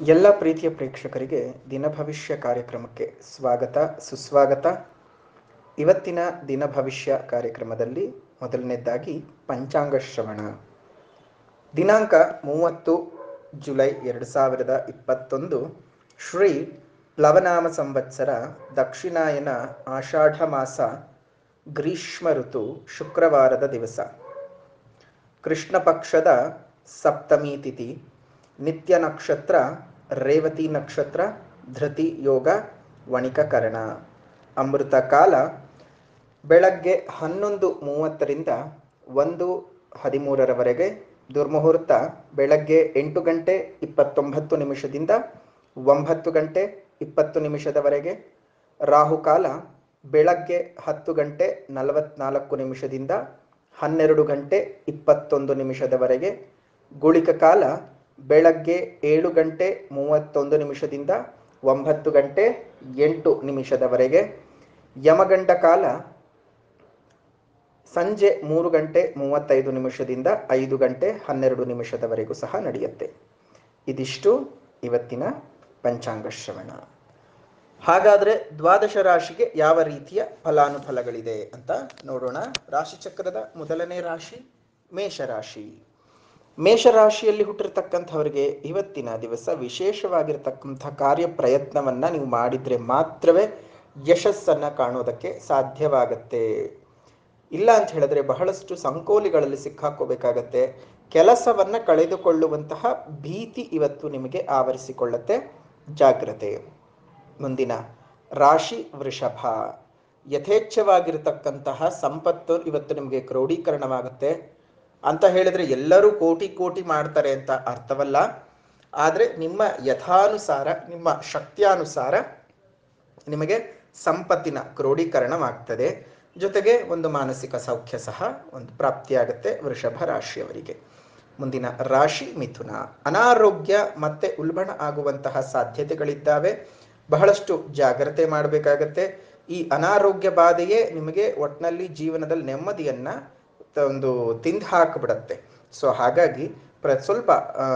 ಎಲ್ಲ ಪ್ರೀತಿಯ ಪ್ರೇಕ್ಷಕರಿಗೆ ದಿನ ಭವಿಷ್ಯ ಕಾರ್ಯಕ್ರಮಕ್ಕೆ ಸ್ವಾಗತ ಸುಸ್ವಾಗತ ಇವತ್ತಿನ ದಿನ ಭವಿಷ್ಯ ಕಾರ್ಯಕ್ರಮದಲ್ಲಿ ಮೊದಲನೇದಾಗಿ ಪಂಚಾಂಗ ಶ್ರವಣ ದಿನಾಂಕ ಮೂವತ್ತು ಜುಲೈ ಎರಡು ಸಾವಿರದ ಇಪ್ಪತ್ತೊಂದು ಶ್ರೀ ಪ್ಲವನಾಮ ಸಂವತ್ಸರ ದಕ್ಷಿಣಾಯನ ಆಷಾಢ ಮಾಸ ಗ್ರೀಷ್ಮ ಋತು ಶುಕ್ರವಾರದ ದಿವಸ ಕೃಷ್ಣ ಪಕ್ಷದ ಸಪ್ತಮಿ ತಿಥಿ ನಿತ್ಯ ನಕ್ಷತ್ರ ರೇವತಿ ನಕ್ಷತ್ರ ಧೃತಿ ಯೋಗ ವಣಿಕಕರಣ ಅಮೃತ ಕಾಲ ಬೆಳಗ್ಗೆ ಹನ್ನೊಂದು ಮೂವತ್ತರಿಂದ ಒಂದು ಹದಿಮೂರರವರೆಗೆ ದುರ್ಮುಹೂರ್ತ ಬೆಳಗ್ಗೆ ಎಂಟು ಗಂಟೆ ಇಪ್ಪತ್ತೊಂಬತ್ತು ನಿಮಿಷದಿಂದ ಒಂಬತ್ತು ಗಂಟೆ ಇಪ್ಪತ್ತು ನಿಮಿಷದವರೆಗೆ ರಾಹುಕಾಲ ಬೆಳಗ್ಗೆ ಹತ್ತು ಗಂಟೆ ನಲವತ್ನಾಲ್ಕು ನಿಮಿಷದಿಂದ ಹನ್ನೆರಡು ಗಂಟೆ ಇಪ್ಪತ್ತೊಂದು ನಿಮಿಷದವರೆಗೆ ಗುಳಿಕ ಕಾಲ ಬೆಳಗ್ಗೆ ಏಳು ಗಂಟೆ ಮೂವತ್ತೊಂದು ನಿಮಿಷದಿಂದ ಒಂಬತ್ತು ಗಂಟೆ ಎಂಟು ನಿಮಿಷದವರೆಗೆ ಯಮಗಂಡ ಕಾಲ ಸಂಜೆ ಮೂರು ಗಂಟೆ ಮೂವತ್ತೈದು ನಿಮಿಷದಿಂದ ಐದು ಗಂಟೆ ಹನ್ನೆರಡು ನಿಮಿಷದವರೆಗೂ ಸಹ ನಡೆಯುತ್ತೆ ಇದಿಷ್ಟು ಇವತ್ತಿನ ಪಂಚಾಂಗ ಶ್ರವಣ ಹಾಗಾದ್ರೆ ದ್ವಾದಶ ರಾಶಿಗೆ ಯಾವ ರೀತಿಯ ಫಲಾನುಫಲಗಳಿದೆ ಅಂತ ನೋಡೋಣ ರಾಶಿಚಕ್ರದ ಮೊದಲನೇ ರಾಶಿ ಮೇಷರಾಶಿ ಮೇಷರಾಶಿಯಲ್ಲಿ ಹುಟ್ಟಿರ್ತಕ್ಕಂಥವರಿಗೆ ಇವತ್ತಿನ ದಿವಸ ವಿಶೇಷವಾಗಿರ್ತಕ್ಕಂಥ ಕಾರ್ಯ ಪ್ರಯತ್ನವನ್ನ ನೀವು ಮಾಡಿದ್ರೆ ಮಾತ್ರವೇ ಯಶಸ್ಸನ್ನ ಕಾಣೋದಕ್ಕೆ ಸಾಧ್ಯವಾಗತ್ತೆ ಇಲ್ಲ ಅಂತ ಹೇಳಿದ್ರೆ ಬಹಳಷ್ಟು ಸಂಕೋಲಿಗಳಲ್ಲಿ ಸಿಕ್ಕಾಕೋಬೇಕಾಗತ್ತೆ ಕೆಲಸವನ್ನ ಕಳೆದುಕೊಳ್ಳುವಂತಹ ಭೀತಿ ಇವತ್ತು ನಿಮಗೆ ಆವರಿಸಿಕೊಳ್ಳತ್ತೆ ಜಾಗ್ರತೆ ಮುಂದಿನ ರಾಶಿ ವೃಷಭ ಯಥೇಚ್ಛವಾಗಿರತಕ್ಕಂತಹ ಸಂಪತ್ತು ಇವತ್ತು ನಿಮಗೆ ಕ್ರೋಢೀಕರಣವಾಗುತ್ತೆ ಅಂತ ಹೇಳಿದ್ರೆ ಎಲ್ಲರೂ ಕೋಟಿ ಕೋಟಿ ಮಾಡ್ತಾರೆ ಅಂತ ಅರ್ಥವಲ್ಲ ಆದರೆ ನಿಮ್ಮ ಯಥಾನುಸಾರ ನಿಮ್ಮ ಶಕ್ತಿಯಾನುಸಾರ ನಿಮಗೆ ಸಂಪತ್ತಿನ ಕ್ರೋಢೀಕರಣವಾಗ್ತದೆ ಜೊತೆಗೆ ಒಂದು ಮಾನಸಿಕ ಸೌಖ್ಯ ಸಹ ಒಂದು ಪ್ರಾಪ್ತಿಯಾಗುತ್ತೆ ವೃಷಭ ರಾಶಿಯವರಿಗೆ ಮುಂದಿನ ರಾಶಿ ಮಿಥುನ ಅನಾರೋಗ್ಯ ಮತ್ತೆ ಉಲ್ಬಣ ಆಗುವಂತಹ ಸಾಧ್ಯತೆಗಳಿದ್ದಾವೆ ಬಹಳಷ್ಟು ಜಾಗ್ರತೆ ಮಾಡಬೇಕಾಗತ್ತೆ ಈ ಅನಾರೋಗ್ಯ ಬಾಧೆಯೇ ನಿಮಗೆ ಒಟ್ಟಿನಲ್ಲಿ ಜೀವನದಲ್ಲಿ ನೆಮ್ಮದಿಯನ್ನ ಒಂದು ತಿಂದು ಹಾಕಿಬಿಡತ್ತೆ ಸೊ ಹಾಗಾಗಿ ಪ್ರ ಸ್ವಲ್ಪ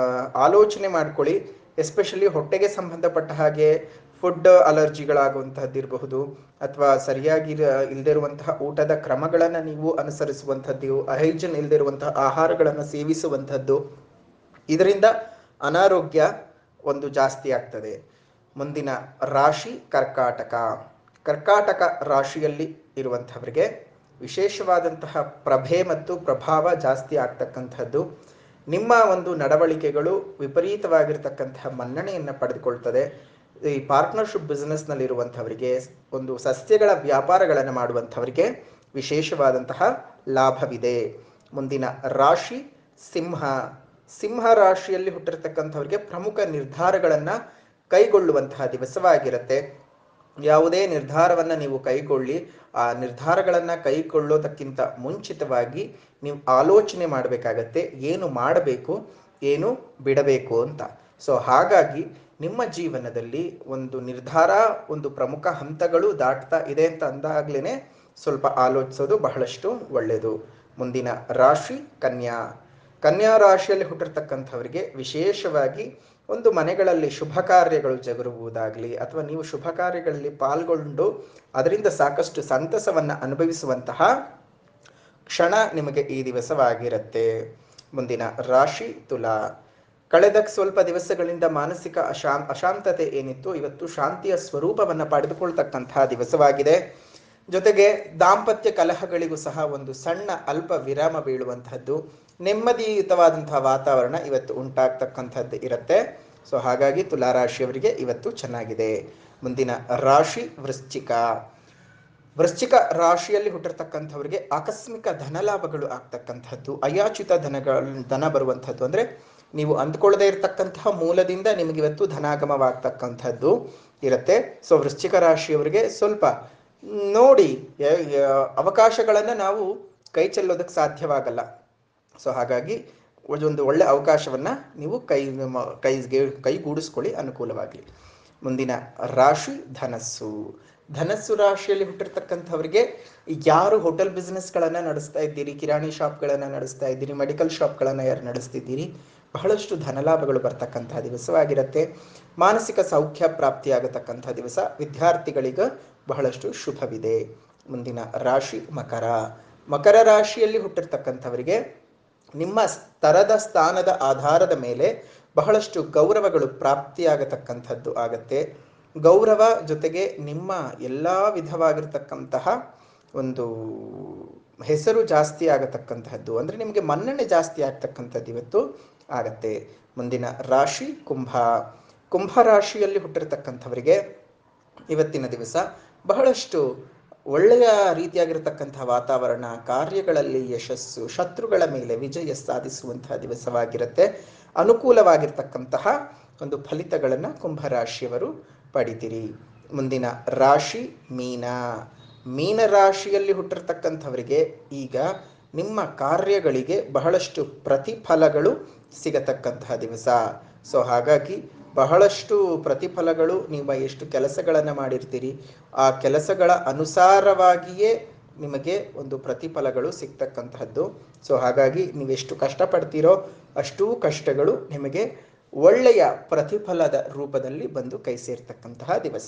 ಆಲೋಚನೆ ಮಾಡ್ಕೊಳ್ಳಿ ಎಸ್ಪೆಷಲಿ ಹೊಟ್ಟೆಗೆ ಸಂಬಂಧಪಟ್ಟ ಹಾಗೆ ಫುಡ್ ಅಲರ್ಜಿಗಳಾಗುವಂತಹದ್ದಿರಬಹುದು ಅಥವಾ ಸರಿಯಾಗಿ ಇಲ್ಲದಿರುವಂತಹ ಊಟದ ಕ್ರಮಗಳನ್ನು ನೀವು ಅನುಸರಿಸುವಂಥದ್ದು ಅಹೈಜನ್ ಇಲ್ಲದಿರುವಂತಹ ಆಹಾರಗಳನ್ನು ಸೇವಿಸುವಂಥದ್ದು ಇದರಿಂದ ಅನಾರೋಗ್ಯ ಒಂದು ಜಾಸ್ತಿ ಆಗ್ತದೆ ಮುಂದಿನ ರಾಶಿ ಕರ್ಕಾಟಕ ಕರ್ಕಾಟಕ ರಾಶಿಯಲ್ಲಿ ಇರುವಂಥವರಿಗೆ ವಿಶೇಷವಾದಂತಹ ಪ್ರಭೆ ಮತ್ತು ಪ್ರಭಾವ ಜಾಸ್ತಿ ಆಗ್ತಕ್ಕಂಥದ್ದು ನಿಮ್ಮ ಒಂದು ನಡವಳಿಕೆಗಳು ವಿಪರೀತವಾಗಿರ್ತಕ್ಕಂತಹ ಮನ್ನಣೆಯನ್ನು ಪಡೆದುಕೊಳ್ತದೆ ಈ ಪಾರ್ಟ್ನರ್ಶಿಪ್ ಬಿಸ್ನೆಸ್ನಲ್ಲಿರುವಂಥವರಿಗೆ ಒಂದು ಸಸ್ಯಗಳ ವ್ಯಾಪಾರಗಳನ್ನು ಮಾಡುವಂಥವರಿಗೆ ವಿಶೇಷವಾದಂತಹ ಲಾಭವಿದೆ ಮುಂದಿನ ರಾಶಿ ಸಿಂಹ ಸಿಂಹ ರಾಶಿಯಲ್ಲಿ ಹುಟ್ಟಿರ್ತಕ್ಕಂಥವರಿಗೆ ಪ್ರಮುಖ ನಿರ್ಧಾರಗಳನ್ನು ಕೈಗೊಳ್ಳುವಂತಹ ದಿವಸವಾಗಿರುತ್ತೆ ಯಾವುದೇ ನಿರ್ಧಾರವನ್ನ ನೀವು ಕೈಗೊಳ್ಳಿ ಆ ನಿರ್ಧಾರಗಳನ್ನ ಕೈಗೊಳ್ಳೋದಕ್ಕಿಂತ ಮುಂಚಿತವಾಗಿ ನೀವು ಆಲೋಚನೆ ಮಾಡಬೇಕಾಗತ್ತೆ ಏನು ಮಾಡಬೇಕು ಏನು ಬಿಡಬೇಕು ಅಂತ ಸೊ ಹಾಗಾಗಿ ನಿಮ್ಮ ಜೀವನದಲ್ಲಿ ಒಂದು ನಿರ್ಧಾರ ಒಂದು ಪ್ರಮುಖ ಹಂತಗಳು ದಾಟ್ತಾ ಇದೆ ಅಂತ ಅಂದಾಗ್ಲೇನೆ ಸ್ವಲ್ಪ ಆಲೋಚಿಸೋದು ಬಹಳಷ್ಟು ಒಳ್ಳೆಯದು ಮುಂದಿನ ರಾಶಿ ಕನ್ಯಾ ಕನ್ಯಾ ರಾಶಿಯಲ್ಲಿ ಹುಟ್ಟಿರ್ತಕ್ಕಂಥವರಿಗೆ ವಿಶೇಷವಾಗಿ ಒಂದು ಮನೆಗಳಲ್ಲಿ ಶುಭ ಕಾರ್ಯಗಳು ಜರುಗುವುದಾಗಲಿ ಅಥವಾ ನೀವು ಶುಭ ಕಾರ್ಯಗಳಲ್ಲಿ ಪಾಲ್ಗೊಂಡು ಅದರಿಂದ ಸಾಕಷ್ಟು ಸಂತಸವನ್ನ ಅನುಭವಿಸುವಂತಹ ಕ್ಷಣ ನಿಮಗೆ ಈ ದಿವಸವಾಗಿರುತ್ತೆ ಮುಂದಿನ ರಾಶಿ ತುಲಾ ಕಳೆದ ಸ್ವಲ್ಪ ದಿವಸಗಳಿಂದ ಮಾನಸಿಕ ಅಶಾ ಅಶಾಂತತೆ ಏನಿತ್ತು ಇವತ್ತು ಶಾಂತಿಯ ಸ್ವರೂಪವನ್ನ ಪಡೆದುಕೊಳ್ತಕ್ಕಂತಹ ದಿವಸವಾಗಿದೆ ಜೊತೆಗೆ ದಾಂಪತ್ಯ ಕಲಹಗಳಿಗೂ ಸಹ ಒಂದು ಸಣ್ಣ ಅಲ್ಪ ವಿರಾಮ ಬೀಳುವಂತಹದ್ದು ನೆಮ್ಮದಿಯುತವಾದಂತಹ ವಾತಾವರಣ ಇವತ್ತು ಉಂಟಾಗ್ತಕ್ಕಂಥದ್ದು ಇರುತ್ತೆ ಸೊ ಹಾಗಾಗಿ ತುಲಾರಾಶಿಯವರಿಗೆ ಇವತ್ತು ಚೆನ್ನಾಗಿದೆ ಮುಂದಿನ ರಾಶಿ ವೃಶ್ಚಿಕ ವೃಶ್ಚಿಕ ರಾಶಿಯಲ್ಲಿ ಹುಟ್ಟಿರ್ತಕ್ಕಂಥವರಿಗೆ ಆಕಸ್ಮಿಕ ಧನಲಾಭಗಳು ಆಗ್ತಕ್ಕಂಥದ್ದು ಅಯಾಚಿತ ಧನಗಳ ಧನ ಬರುವಂಥದ್ದು ಅಂದ್ರೆ ನೀವು ಅಂದ್ಕೊಳ್ಳದೆ ಇರತಕ್ಕಂತಹ ಮೂಲದಿಂದ ನಿಮಗೆ ಇವತ್ತು ಧನಾಗಮವಾಗ್ತಕ್ಕಂಥದ್ದು ಇರುತ್ತೆ ಸೊ ವೃಶ್ಚಿಕ ರಾಶಿಯವರಿಗೆ ಸ್ವಲ್ಪ ನೋಡಿ ಅವಕಾಶಗಳನ್ನ ನಾವು ಕೈ ಚೆಲ್ಲೋದಕ್ಕೆ ಸಾಧ್ಯವಾಗಲ್ಲ ಸೊ ಹಾಗಾಗಿ ಒಂದು ಒಳ್ಳೆ ಅವಕಾಶವನ್ನ ನೀವು ಕೈ ಕೈಗೆ ಕೈಗೂಡಿಸ್ಕೊಳ್ಳಿ ಅನುಕೂಲವಾಗಲಿ ಮುಂದಿನ ರಾಶಿ ಧನಸ್ಸು ಧನಸ್ಸು ರಾಶಿಯಲ್ಲಿ ಹುಟ್ಟಿರ್ತಕ್ಕಂಥವ್ರಿಗೆ ಯಾರು ಹೋಟೆಲ್ ಬಿಸ್ನೆಸ್ಗಳನ್ನು ನಡೆಸ್ತಾ ಇದ್ದೀರಿ ಕಿರಾಣಿ ಶಾಪ್ಗಳನ್ನು ನಡೆಸ್ತಾ ಇದ್ದೀರಿ ಮೆಡಿಕಲ್ ಶಾಪ್ಗಳನ್ನು ಯಾರು ನಡೆಸ್ತಿದ್ದೀರಿ ಬಹಳಷ್ಟು ಧನಲಾಭಗಳು ಬರ್ತಕ್ಕಂತಹ ದಿವಸವಾಗಿರುತ್ತೆ ಮಾನಸಿಕ ಸೌಖ್ಯ ಪ್ರಾಪ್ತಿಯಾಗತಕ್ಕಂಥ ದಿವಸ ವಿದ್ಯಾರ್ಥಿಗಳಿಗೆ ಬಹಳಷ್ಟು ಶುಭವಿದೆ ಮುಂದಿನ ರಾಶಿ ಮಕರ ಮಕರ ರಾಶಿಯಲ್ಲಿ ಹುಟ್ಟಿರ್ತಕ್ಕಂಥವರಿಗೆ ನಿಮ್ಮ ಸ್ತರದ ಸ್ಥಾನದ ಆಧಾರದ ಮೇಲೆ ಬಹಳಷ್ಟು ಗೌರವಗಳು ಪ್ರಾಪ್ತಿಯಾಗತಕ್ಕಂಥದ್ದು ಆಗತ್ತೆ ಗೌರವ ಜೊತೆಗೆ ನಿಮ್ಮ ಎಲ್ಲ ವಿಧವಾಗಿರ್ತಕ್ಕಂತಹ ಒಂದು ಹೆಸರು ಜಾಸ್ತಿ ಆಗತಕ್ಕಂತಹದ್ದು ಅಂದರೆ ನಿಮಗೆ ಮನ್ನಣೆ ಜಾಸ್ತಿ ಆಗ್ತಕ್ಕಂಥದ್ದು ಇವತ್ತು ಆಗತ್ತೆ ಮುಂದಿನ ರಾಶಿ ಕುಂಭ ಕುಂಭ ರಾಶಿಯಲ್ಲಿ ಹುಟ್ಟಿರ್ತಕ್ಕಂಥವರಿಗೆ ಇವತ್ತಿನ ದಿವಸ ಬಹಳಷ್ಟು ಒಳ್ಳೆಯ ರೀತಿಯಾಗಿರತಕ್ಕಂತಹ ವಾತಾವರಣ ಕಾರ್ಯಗಳಲ್ಲಿ ಯಶಸ್ಸು ಶತ್ರುಗಳ ಮೇಲೆ ವಿಜಯ ಸಾಧಿಸುವಂತಹ ದಿವಸವಾಗಿರುತ್ತೆ ಅನುಕೂಲವಾಗಿರ್ತಕ್ಕಂತಹ ಒಂದು ಫಲಿತಗಳನ್ನು ಕುಂಭರಾಶಿಯವರು ಪಡಿತೀರಿ ಮುಂದಿನ ರಾಶಿ ಮೀನ ಮೀನ ರಾಶಿಯಲ್ಲಿ ಹುಟ್ಟಿರ್ತಕ್ಕಂಥವರಿಗೆ ಈಗ ನಿಮ್ಮ ಕಾರ್ಯಗಳಿಗೆ ಬಹಳಷ್ಟು ಪ್ರತಿಫಲಗಳು ಸಿಗತಕ್ಕಂತಹ ದಿವಸ ಸೊ ಹಾಗಾಗಿ ಬಹಳಷ್ಟು ಪ್ರತಿಫಲಗಳು ನೀವು ಎಷ್ಟು ಕೆಲಸಗಳನ್ನು ಮಾಡಿರ್ತೀರಿ ಆ ಕೆಲಸಗಳ ಅನುಸಾರವಾಗಿಯೇ ನಿಮಗೆ ಒಂದು ಪ್ರತಿಫಲಗಳು ಸಿಗ್ತಕ್ಕಂತಹದ್ದು ಸೊ ಹಾಗಾಗಿ ನೀವೆಷ್ಟು ಕಷ್ಟಪಡ್ತೀರೋ ಅಷ್ಟೂ ಕಷ್ಟಗಳು ನಿಮಗೆ ಒಳ್ಳೆಯ ಪ್ರತಿಫಲದ ರೂಪದಲ್ಲಿ ಬಂದು ಕೈ ಸೇರ್ತಕ್ಕಂತಹ ದಿವಸ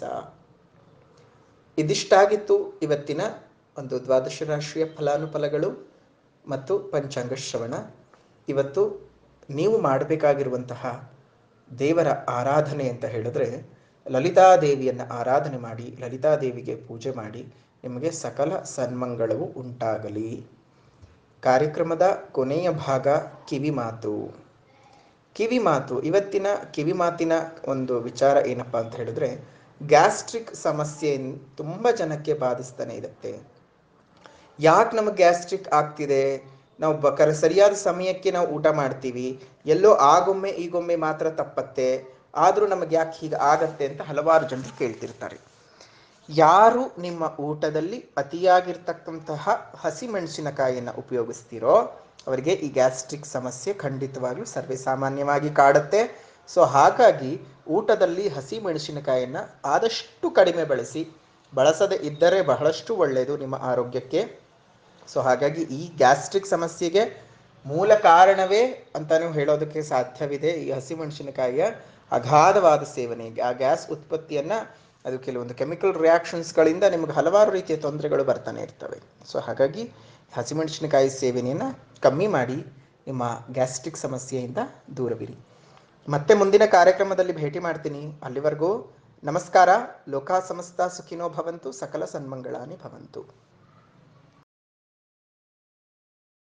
ಇದಿಷ್ಟಾಗಿತ್ತು ಇವತ್ತಿನ ಒಂದು ದ್ವಾದಶ ರಾಶಿಯ ಫಲಾನುಫಲಗಳು ಮತ್ತು ಪಂಚಾಂಗ ಶ್ರವಣ ಇವತ್ತು ನೀವು ಮಾಡಬೇಕಾಗಿರುವಂತಹ ದೇವರ ಆರಾಧನೆ ಅಂತ ಹೇಳಿದ್ರೆ ಲಲಿತಾದೇವಿಯನ್ನು ಆರಾಧನೆ ಮಾಡಿ ಲಲಿತಾದೇವಿಗೆ ಪೂಜೆ ಮಾಡಿ ನಿಮಗೆ ಸಕಲ ಸನ್ಮಂಗಳವು ಉಂಟಾಗಲಿ ಕಾರ್ಯಕ್ರಮದ ಕೊನೆಯ ಭಾಗ ಕಿವಿ ಮಾತು ಕಿವಿ ಮಾತು ಇವತ್ತಿನ ಕಿವಿ ಮಾತಿನ ಒಂದು ವಿಚಾರ ಏನಪ್ಪ ಅಂತ ಹೇಳಿದ್ರೆ ಗ್ಯಾಸ್ಟ್ರಿಕ್ ಸಮಸ್ಯೆ ತುಂಬ ಜನಕ್ಕೆ ಬಾಧಿಸ್ತಾನೆ ಇರುತ್ತೆ ಯಾಕೆ ನಮಗೆ ಗ್ಯಾಸ್ಟ್ರಿಕ್ ಆಗ್ತಿದೆ ನಾವು ಬಕರ ಸರಿಯಾದ ಸಮಯಕ್ಕೆ ನಾವು ಊಟ ಮಾಡ್ತೀವಿ ಎಲ್ಲೋ ಆಗೊಮ್ಮೆ ಈಗೊಮ್ಮೆ ಮಾತ್ರ ತಪ್ಪತ್ತೆ ಆದರೂ ನಮಗೆ ಯಾಕೆ ಹೀಗೆ ಆಗತ್ತೆ ಅಂತ ಹಲವಾರು ಜನರು ಕೇಳ್ತಿರ್ತಾರೆ ಯಾರು ನಿಮ್ಮ ಊಟದಲ್ಲಿ ಅತಿಯಾಗಿರ್ತಕ್ಕಂತಹ ಹಸಿಮೆಣಸಿನಕಾಯಿಯನ್ನು ಉಪಯೋಗಿಸ್ತೀರೋ ಅವರಿಗೆ ಈ ಗ್ಯಾಸ್ಟ್ರಿಕ್ ಸಮಸ್ಯೆ ಖಂಡಿತವಾಗ್ಲೂ ಸರ್ವೇ ಸಾಮಾನ್ಯವಾಗಿ ಕಾಡುತ್ತೆ ಸೊ ಹಾಗಾಗಿ ಊಟದಲ್ಲಿ ಹಸಿ ಮೆಣಸಿನಕಾಯಿಯನ್ನು ಆದಷ್ಟು ಕಡಿಮೆ ಬಳಸಿ ಬಳಸದೇ ಇದ್ದರೆ ಬಹಳಷ್ಟು ಒಳ್ಳೆಯದು ನಿಮ್ಮ ಆರೋಗ್ಯಕ್ಕೆ ಸೊ ಹಾಗಾಗಿ ಈ ಗ್ಯಾಸ್ಟ್ರಿಕ್ ಸಮಸ್ಯೆಗೆ ಮೂಲ ಕಾರಣವೇ ಅಂತಾನು ಹೇಳೋದಕ್ಕೆ ಸಾಧ್ಯವಿದೆ ಈ ಹಸಿಮೆಣಸಿನಕಾಯಿಯ ಅಗಾಧವಾದ ಸೇವನೆ ಆ ಗ್ಯಾಸ್ ಉತ್ಪತ್ತಿಯನ್ನ ಅದು ಕೆಲವೊಂದು ಕೆಮಿಕಲ್ ರಿಯಾಕ್ಷನ್ಸ್ಗಳಿಂದ ನಿಮಗೆ ಹಲವಾರು ರೀತಿಯ ತೊಂದರೆಗಳು ಬರ್ತಾನೆ ಇರ್ತವೆ ಸೊ ಹಾಗಾಗಿ ಹಸಿಮೆಣಸಿನಕಾಯಿ ಸೇವನೆಯನ್ನು ಕಮ್ಮಿ ಮಾಡಿ ನಿಮ್ಮ ಗ್ಯಾಸ್ಟ್ರಿಕ್ ಸಮಸ್ಯೆಯಿಂದ ದೂರವಿರಿ ಮತ್ತೆ ಮುಂದಿನ ಕಾರ್ಯಕ್ರಮದಲ್ಲಿ ಭೇಟಿ ಮಾಡ್ತೀನಿ ಅಲ್ಲಿವರೆಗೂ ನಮಸ್ಕಾರ ಲೋಕ ಸಮಸ್ತ ಸುಖಿನೋ ಭವಂತು ಸಕಲ ಸನ್ಮಂಗಳಾನಿ ಭವಂತು